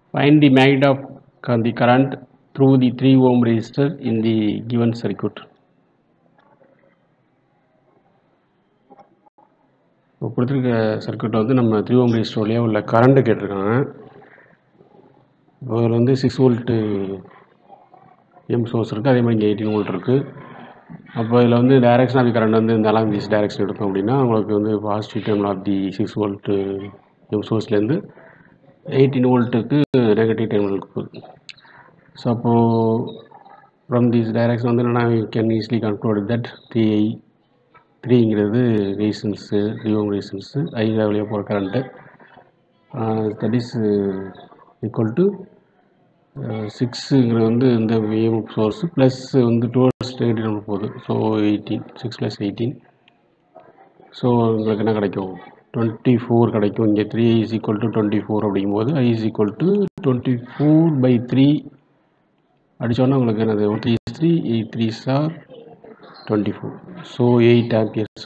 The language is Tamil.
Find the magnitude of cu- the current through the 3 ohm resistor in the given circuit. இப்போ கொடுத்துருக்க சர்க்யூட்டில் வந்து நம்ம த்ரீ ஓம் ரெஜிஸ்டர் வழியாக உள்ள கரண்ட்டு கேட்டிருக்காங்க இப்போ இதில் வந்து சிக்ஸ் வோல்ட்டு எம் சோர்ஸ் இருக்குது அதே மாதிரி இங்கே எயிட்டீன் வோல்ட் இருக்குது அப்போ இதில் வந்து டைரக்ஷன் ஆஃப் தி கரண்ட் வந்து இந்த அலாம் திஸ் டைரக்ஷன் எடுத்தோம் அப்படின்னா உங்களுக்கு வந்து பாசிட்டிவ் டேர்மில் of the six volt M சோர்ஸ்லேருந்து எயிட்டீன் வோல்ட்டுக்கு நெகட்டிவ் டேர்மினலுக்கு போகுது ஸோ அப்போது ஃப்ரம் திஸ் டைரக்ஷன் வந்து என்னென்னா can easily conclude that three த்ரீங்கிறது reasons three ohm reasons I வழியாக போகிற current that is equal to சிக்ஸுங்கிறது வந்து இந்த விஎம் சோர்ஸ் ப்ளஸ் வந்து டுவர்ட்ஸ் நெகட்டிவ் போகுது so eighteen six plus eighteen so உங்களுக்கு என்ன கிடைக்கும் டுவெண்ட்டி ஃபோர் கிடைக்கும் இங்கே three is equal to twenty four அப்படிங்கும்போது ஐ is equal to twenty four by three அடித்தோன்னா உங்களுக்கு என்னது three three eight three sir twenty four so eight amperes